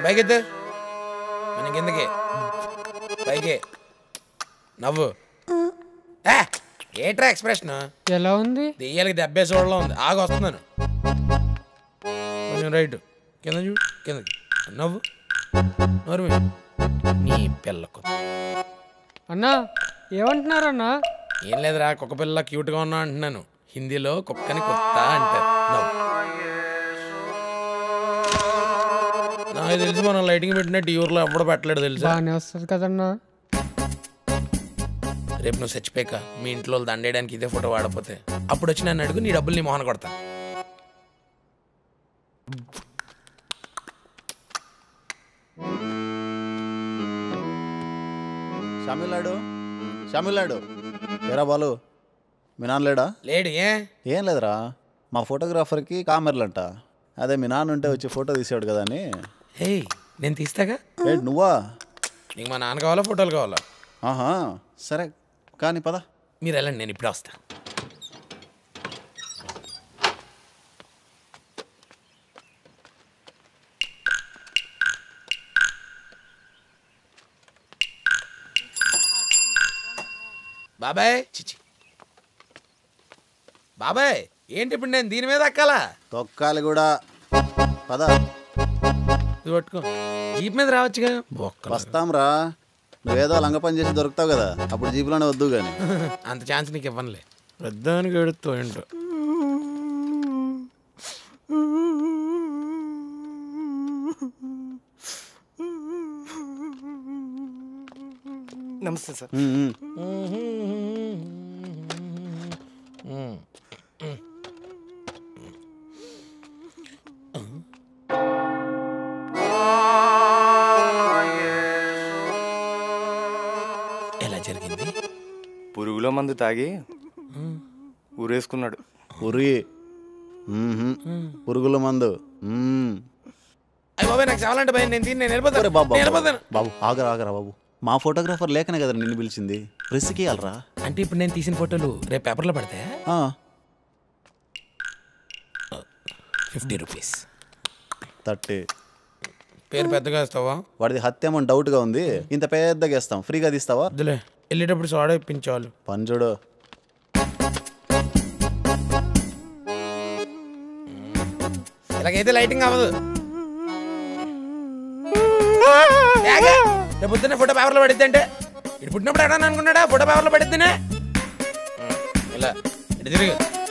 పైకి ఎత్తు మన కిందకి పైకి నవ్వు ఏ, ఏట్రా ఎక్స్ప్రెషన్ ఎలా ఉంది దెయ్యాలకి దెబ్బేసి వాళ్ళలో ఉంది ఆగి వస్తున్నాను కొంచెం రైట్ కింద చూడు కిందకి నవ్వు నవ్వు నీ పిల్లకు అన్నా ఏమంటున్నారన్నా ఏం లేదురా కుక్క పిల్ల క్యూట్గా ఉన్నా అంటున్నాను హిందీలో కుక్కని కొత్త అంటారు నవ్వు నాకు తెలిసి మనం లైటింగ్ పెట్టినట్టు ఈ ఊర్లో ఎప్పుడు పెట్టలేడు తెలుసా బాగానే వస్తుంది కదన్నా రేపు నువ్వు చచ్చిపోయాక మీ ఇంట్లో వాళ్ళు దండేయడానికి ఇదే ఫోటో వాడపోతే అప్పుడు వచ్చి నన్ను అడుగు నీ డబ్బులు నీ మొహన కొడతా షామిలాడు షామిలాడు ఏరా బాలు మీ నాన్న లేడా లేడు ఏ ఏం లేదురా మా ఫోటోగ్రాఫర్కి కామెర్లంట అదే మీ నాన్న ఉంటే వచ్చి ఫోటో తీసాడు కదా అని హే నేను తీస్తాగా ఏంటి నువ్వా నీకు మా నాన్న కావాలా ఫోటోలు కావాలా ఆహా సరే కానీ పద మీరు వెళ్ళండి నేను ఇప్పుడే వస్తా బాబాయ్ చిచి బాబాయ్ ఏంటి ఇప్పుడు నేను దీని మీద ఎక్కాలా తొక్కాలి కూడా పద ఇది పట్టుకో జీప్ మీద రావచ్చుగా బొక్కలు వస్తాంరా నువ్వేదో లంగ పని చేసి దొరుకుతావు కదా అప్పుడు జీపులోనే వద్దు కానీ అంత ఛాన్స్ నీకు ఇవ్వనులే పెద్దానికి ఎడుతూ ఏంటో నమస్తే సార్ ఎలా జరిగింది పురుగుల మందు తాగి ఊరేసుకున్నాడు ఉరి మ్మ్హ్మ్. పురుగుల మందు మ్మ్. అయ్యి బాబాయ్ నాకు చాలంటే భయం నేను దీన్ని నేను ఒరే వెళ్ళిపోతాను బాబు నేను వెళ్ళిపోతాను బాబు ఆగరా ఆగరా బాబు మా ఫోటోగ్రాఫర్ లేకనే కదా నిన్ను పిలిచింది ప్రెస్కి ఇవ్వాలరా అంటే ఇప్పుడు నేను తీసిన ఫోటోలు రేపు పేపర్లో పడితే ఫిఫ్టీ రూపీస్ థర్టీ పేరు పెద్దగా ఇస్తావా వాడిది హత్యేమో డౌట్గా ఉంది ఇంత పెద్దగా ఇస్తాం ఫ్రీగా తీస్తావా వద్దులే వెళ్ళేటప్పుడు సోడా ఇప్పించాలి పని చూడు ఇలాగైతే లైటింగ్ అవ్వదు ఏగే, రేపు పొద్దున్నే ఫోటో పేపర్లో పడిద్ది అంటే ఇటు పుట్టినప్పుడు ఎడా అనుకున్నాడా ఫోటో పేపర్లో పడిద్దినే ఇలా ఇటు తిరిగి